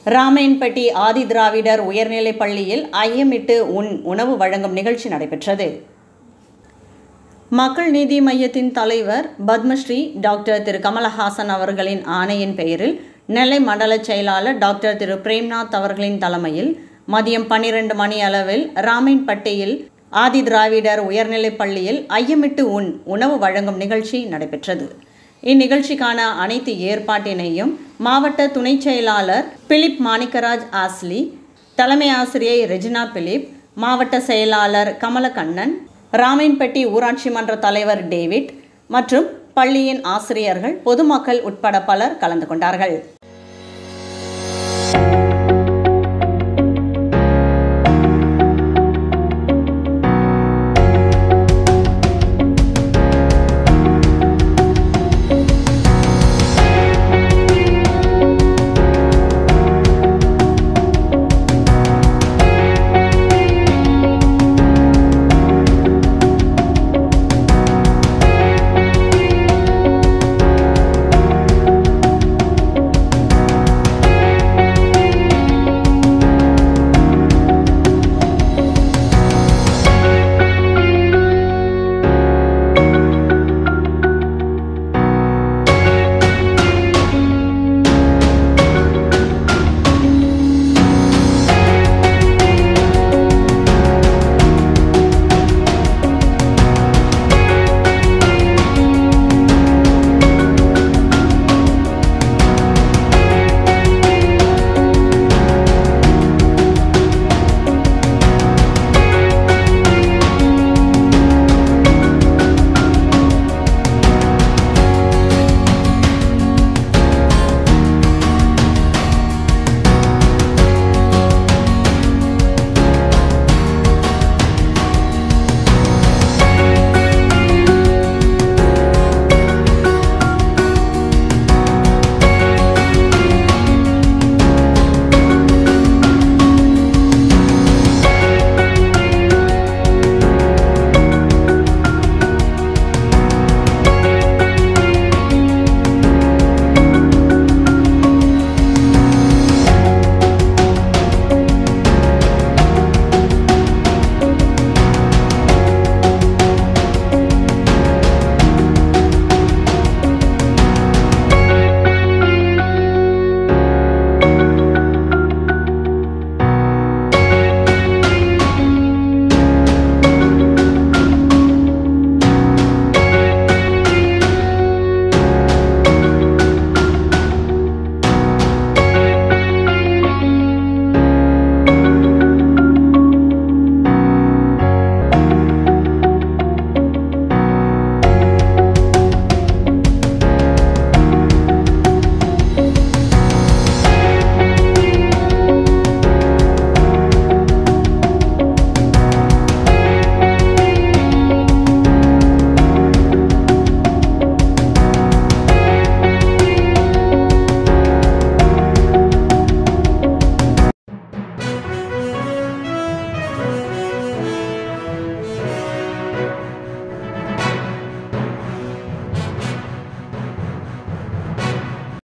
ராமையன்பட்டி ஆதி திராவிடர் உயர்நிலைப் பள்ளியில் ஐயமிட்டு உண் உணவு வழங்கும் நிகழ்ச்சி நடைபெற்றது மக்கள் நீதி மையத்தின் தலைவர் பத்மஸ்ரீ டாக்டர் திரு கமலஹாசன் அவர்களின் ஆணையின் பெயரில் நெல்லை மண்டல செயலாளர் டாக்டர் திரு பிரேம்நாத் அவர்களின் தலைமையில் மதியம் பன்னிரண்டு மணி அளவில் ராமைன்பட்டியில் ஆதி திராவிடர் உயர்நிலைப் பள்ளியில் ஐயமிட்டு உண் உணவு வழங்கும் நிகழ்ச்சி நடைபெற்றது இந்நிகழ்ச்சிக்கான அனைத்து ஏற்பாட்டினையும் மாவட்ட துணை செயலாளர் பிலிப் மாணிக்கராஜ் ஆஸ்லி தலைமை ஆசிரியை ரெஜினா பிலிப் மாவட்ட செயலாளர் கமலக்கண்ணன் ராமைன்பட்டி ஊராட்சி மன்ற தலைவர் டேவிட் மற்றும் பள்ளியின் ஆசிரியர்கள் பொதுமக்கள் உட்பட பலர் கலந்து கொண்டார்கள்